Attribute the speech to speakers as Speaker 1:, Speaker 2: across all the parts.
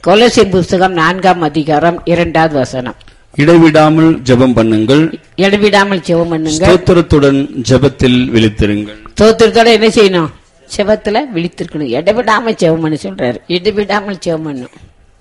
Speaker 1: கொலோசியர் புஸ்தகம் நான்காம் அதிகாரம் இரண்டாவது வசனம்
Speaker 2: இடைவிடாமல் ஜெபம் பண்ணுங்கள்
Speaker 1: இடைவிடாமல் ஜெபம் பண்ணுங்க
Speaker 2: ஸ்தோத்திரத்துடன் ஜெபத்தில் விழித்திருங்கள்
Speaker 1: தோத்திரத்தோட என்ன செய்யணும் செவத்துல விழித்திருக்கணும் இடைவிடாம ஜெபம் பண்ண சொல்றாரு இடைவிடாமல் ஜெபம் பண்ணும்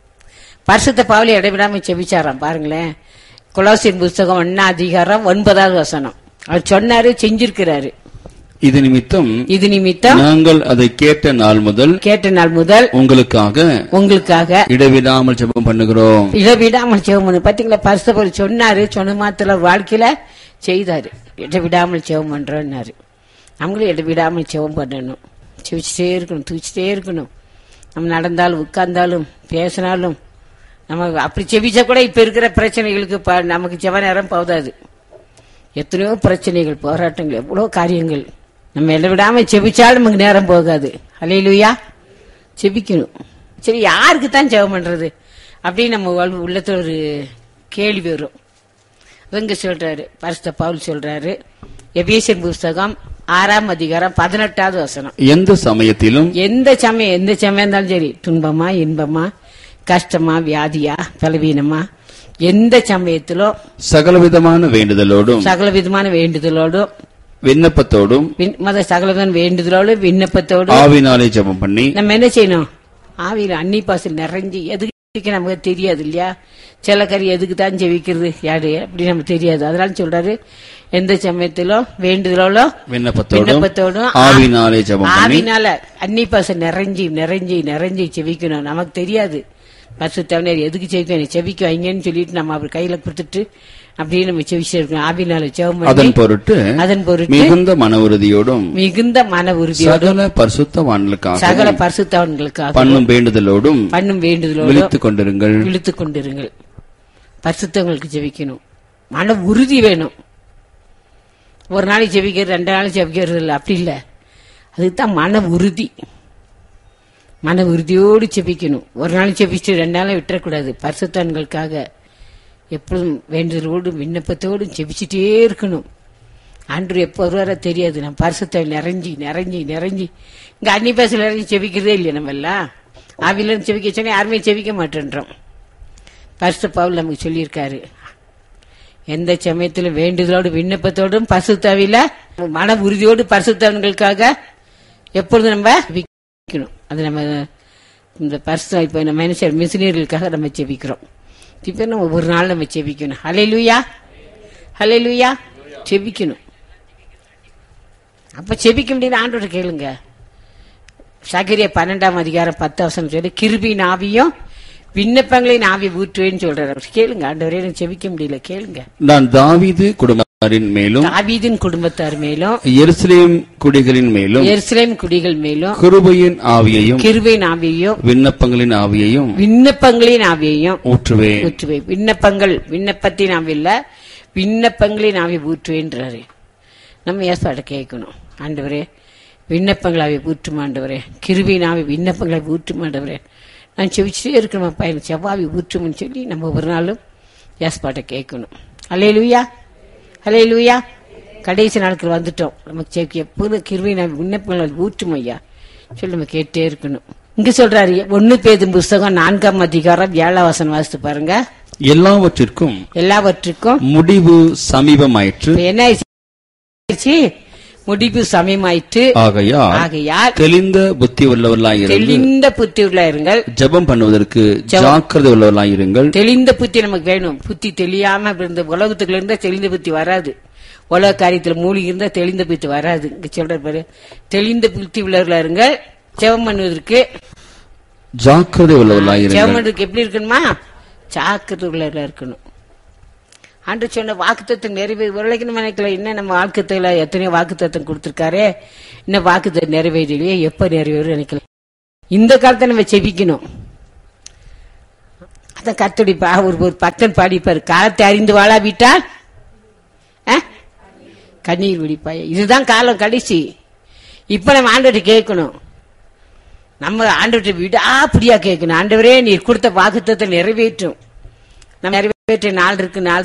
Speaker 1: பரிசுத்த பாவலி இடைவிடாம செவிச்சாராம் பாருங்களேன் கொலோசியர் புஸ்தகம் ஒன்னா அதிகாரம் ஒன்பதாவது வசனம் அவர் சொன்னாரு செஞ்சிருக்கிறாரு
Speaker 2: இது நிமித்தம்
Speaker 1: இது நிமித்தம்
Speaker 2: நாங்கள் அதை கேட்ட நாள் முதல்
Speaker 1: கேட்ட நாள் முதல்
Speaker 2: உங்களுக்காக
Speaker 1: உங்களுக்காக
Speaker 2: இடைவிடாமல் ஜெபம் பண்ணுகிறோம்
Speaker 1: இடவிடாமல் ஜெபம் பண்ணு பாத்தீங்களா பரிசுத்தவர் சொன்னாரு சொன்ன மாத்திர வாழ்க்கையில செய்தாரு இடவிடாமல் ஜெபம் பண்றோம்னாரு நம்மளும் இடவிடாமல் ஜெபம் பண்ணணும் செவிச்சுட்டே இருக்கணும் தூச்சிட்டே இருக்கணும் நம்ம நடந்தாலும் உட்கார்ந்தாலும் பேசினாலும் நம்ம அப்படி செவிச்சா கூட இப்ப இருக்கிற பிரச்சனைகளுக்கு ப- நமக்கு ஜெப நேரம் போதாது எத்தனையோ பிரச்சனைகள் போராட்டங்கள் எவ்வளோ காரியங்கள் நம்ம இடவிடாம செபிச்சாலும் நமக்கு நேரம் போகாது அலையிலுயா செபிக்கணும் சரி யாருக்கு தான் ஜெபம் பண்றது அப்படின்னு நம்ம வாழ்வு- உள்ளத்துல ஒரு கேள்வி வரும் இவங்க சொல்றாரு பரிசுத்த பவுல் சொல்றாரு எபேசியர் புஸ்தகம் ஆறாம் அதிகாரம் பதினெட்டாவது வசனம்
Speaker 2: எந்த சமயத்திலும்
Speaker 1: எந்த சமயம் எந்த சமயம் இருந்தாலும் சரி துன்பமா இன்பமா கஷ்டமா வியாதியா பலவீனமா எந்த சமயத்திலும்
Speaker 2: சகலவிதமான வேண்டுதலோடும்
Speaker 1: சகல விதமான வேண்டுதலோடும்
Speaker 2: விண்ணப்பத்தோடும்
Speaker 1: விண்- மத சகலவிதமான வேண்டுதலோடு விண்ணப்பத்தோடு
Speaker 2: ஆவினாலே ஜெபம் பண்ணி
Speaker 1: நம்ம என்ன செய்யணும் ஆவியில அன்னி பாசல் நிறைஞ்சு எதுக்கு நமக்கு தெரியாது இல்லையா சில கறி எதுக்கு தான் ஜெபிக்கிறது யாரு அப்படி நமக்கு தெரியாது அதனால சொல்றாரு எந்த சமயத்திலும் வேண்டுதலோட
Speaker 2: விண்ணப்பத்தோடும்
Speaker 1: விண்ணப்பத்தோடும்
Speaker 2: ஆவினாலே ஜெபம் பண்ணி
Speaker 1: ஆவினால அன்னி பாசல் நிறைஞ்சி நிறைஞ்சி நிறைஞ்சி செவிக்கணும் நமக்கு தெரியாது பசு தவணர் எதுக்கு செவிக்கணும் செவிக்க வைங்கன்னு சொல்லிட்டு நம்ம அவர் கையில கொடுத்துட்டு அப்படியே நம்ம செவிச்சிருக்கணும் ஆவினால ஜெபம்
Speaker 2: அதன்
Speaker 1: பண்ணி
Speaker 2: பொருட்டு
Speaker 1: அதன் பொருட்டு
Speaker 2: மிகுந்த மன உறுதியோடும்
Speaker 1: மிகுந்த மன உறுதியோடு
Speaker 2: சகல பரிசுத்தவான்களுக்காக
Speaker 1: சகல பரிசுத்தவன்களுக்காக
Speaker 2: பண்ணும் வேண்டுதலோடும்
Speaker 1: பண்ணும் வேண்டுதலோடு
Speaker 2: விழித்துக் கொண்டிருங்கள்
Speaker 1: இழுத்து கொண்டிருங்கள் பரிசுத்தவங்களுக்கு ஜெபிக்கணும் மன உறுதி வேணும் ஒரு நாளைக்கு ஜெபிக்கிறது ரெண்டு நாளைக்கு ஜெபிக்கிறது இல்லை அப்படி இல்லை அதுக்கு தான் மன உறுதி மன உறுதியோடு ஜெபிக்கணும் ஒரு நாள் ஜெபிச்சு ரெண்டு நாளை விட்டுறக்கூடாது பரிசுத்தவன்களுக்காக எப்பொழுதும் வேண்டுதலோடும் விண்ணப்பத்தோடும் ஜெபிச்சுட்டே இருக்கணும் ஆண்டு எப்போ வருவாரோ தெரியாது நம்ம பரிசுத்த நிறைஞ்சி நிறைஞ்சி நிறைஞ்சி இங்க அன்னி பேசல நிறைஞ்சி செபிக்கிறதே இல்லையா நம்ம எல்லாம் ஆவிலும் செபிக்க சொன்னா யாருமே செபிக்க மாட்டேன்றோம் பரிசு பவுல் நமக்கு சொல்லியிருக்காரு எந்த சமயத்திலும் வேண்டுதலோடு விண்ணப்பத்தோடும் பரிசுத்தாவில மன உறுதியோடு பரிசுத்தவன்களுக்காக எப்பொழுதும் நம்ம ஜெபிக்கணும் அது நம்ம இந்த பரிசு இப்போ நம்ம என்ன செய்யறோம் மிஷினியர்களுக்காக நம்ம ஜெபிக்கிறோம் இப்போ நம்ம ஒரு நாள் நம்ம ஜெபிக்கணும் ஹலே லூயா ஹலே லூயா ஜெபிக்கணும் அப்ப செபிக்க முடியாது ஆண்டோட கேளுங்க சகரிய பன்னெண்டாம் அதிகாரம் பத்து அவசரம் சொல்லி கிருபின் ஆவியும் விண்ணப்பங்களின் ஆவி ஊற்றுவேன்னு சொல்றாரு கேளுங்க ஆண்டவரே எனக்கு செபிக்க முடியல கேளுங்க
Speaker 2: நான் தாவீது குடும்பத்தாரின் மேலும்
Speaker 1: தாவீதின் குடும்பத்தார் மேலும்
Speaker 2: எருசலேம் குடிகளின் மேலும்
Speaker 1: எருசலேம் குடிகள் மேலும்
Speaker 2: கிருபையின் ஆவியையும்
Speaker 1: கிருபின் ஆவியையும்
Speaker 2: விண்ணப்பங்களின் ஆவியையும்
Speaker 1: விண்ணப்பங்களின் ஆவியையும்
Speaker 2: ஊற்றுவேன்
Speaker 1: ஊற்றுவேன் விண்ணப்பங்கள் விண்ணப்பத்தின் ஆவி இல்ல விண்ணப்பங்களின் ஆவி ஊற்றுவேன்றாரு நம்ம ஏற்பாடு கேட்கணும் ஆண்டவரே விண்ணப்பங்கள் ஆவி ஊற்றும் ஆண்டவரே கிருபியின் ஆவி விண்ணப்பங்களை ஊற்றும் ஆண்டவரே நான் செவிச்சுட்டே இருக்கணும் பையன் செவ்வாவி ஊற்றும்னு சொல்லி நம்ம ஒரு நாளும் ஏற்பாட்டை கேட்கணும் அலே லூயா அலே லூயா கடைசி நாட்கள் வந்துட்டோம் நமக்கு செவிக்கு எப்போதும் கிருபியின் ஆவி விண்ணப்பங்கள் ஊற்றும் ஐயா சொல்லி நம்ம கேட்டே இருக்கணும் இங்க சொல்றாரு ஒன்னு பேதும் புஸ்தகம் நான்காம் அதிகாரம் ஏழாம் வசனம் வாசித்து பாருங்க
Speaker 2: எல்லாவற்றிற்கும்
Speaker 1: எல்லாவற்றுக்கும்
Speaker 2: முடிவு சமீபமாயிற்று
Speaker 1: இப்ப என்ன ஆயிடுச்சு முடிவு சமயமாயிற்று
Speaker 2: ஆகையால்
Speaker 1: ஆகையால்
Speaker 2: தெளிந்த புத்தி உள்ளவர்களாயிருந்து
Speaker 1: தெளிந்த புத்தி உள்ள இருங்கள்
Speaker 2: ஜெபம் பண்ணுவதற்கு ஜாக்கிரதை உள்ளவர்களாயிருங்கள்
Speaker 1: தெளிந்த புத்தி நமக்கு வேணும் புத்தி தெளியாம இருந்த உலகத்துக்குள்ள இருந்தா தெளிந்த புத்தி வராது உலக காரியத்துல மூழ்கி இருந்தா தெளிந்த புத்தி வராது இங்க சொல்ற பாரு தெளிந்த புத்தி உள்ளவர்களா இருங்கள் ஜெபம் பண்ணுவதற்கு
Speaker 2: ஜாக்கிரதை உள்ளவர்களாயிருங்கள்
Speaker 1: ஜெபம் பண்றதுக்கு எப்படி இருக்கணுமா ஜாக்கிரதை உள்ளவர்களா இருக்கணும் ஆண்டு சொன்ன வாக்குத்தத்தம் நிறைவேறி உருளைக்கு நம்ம நினைக்கல இன்னும் நம்ம வாக்குத்துல எத்தனையோ வாக்குத்தத்தம் கொடுத்திருக்காரே இன்னும் வாக்குத்தத்தம் நிறைவேறலையே எப்ப நிறைவேறும் நினைக்கல இந்த காலத்தை நம்ம செபிக்கணும் அதான் கத்தடி பா ஒரு ஒரு பக்தன் பாடிப்பாரு காலத்தை அறிந்து வாழாவிட்டால் அஹ், கண்ணீர் விடிப்பாய் இதுதான் காலம் கடைசி இப்ப நம்ம ஆண்டவர்கிட்ட கேட்கணும் நம்ம ஆண்டவர்கிட்ட விடாப்பிடியா கேட்கணும் ஆண்டவரே நீர் கொடுத்த வாக்குத்தத்தை நிறைவேற்றும் நம்ம நிறைவேற்ற நாள் இருக்கு நாள்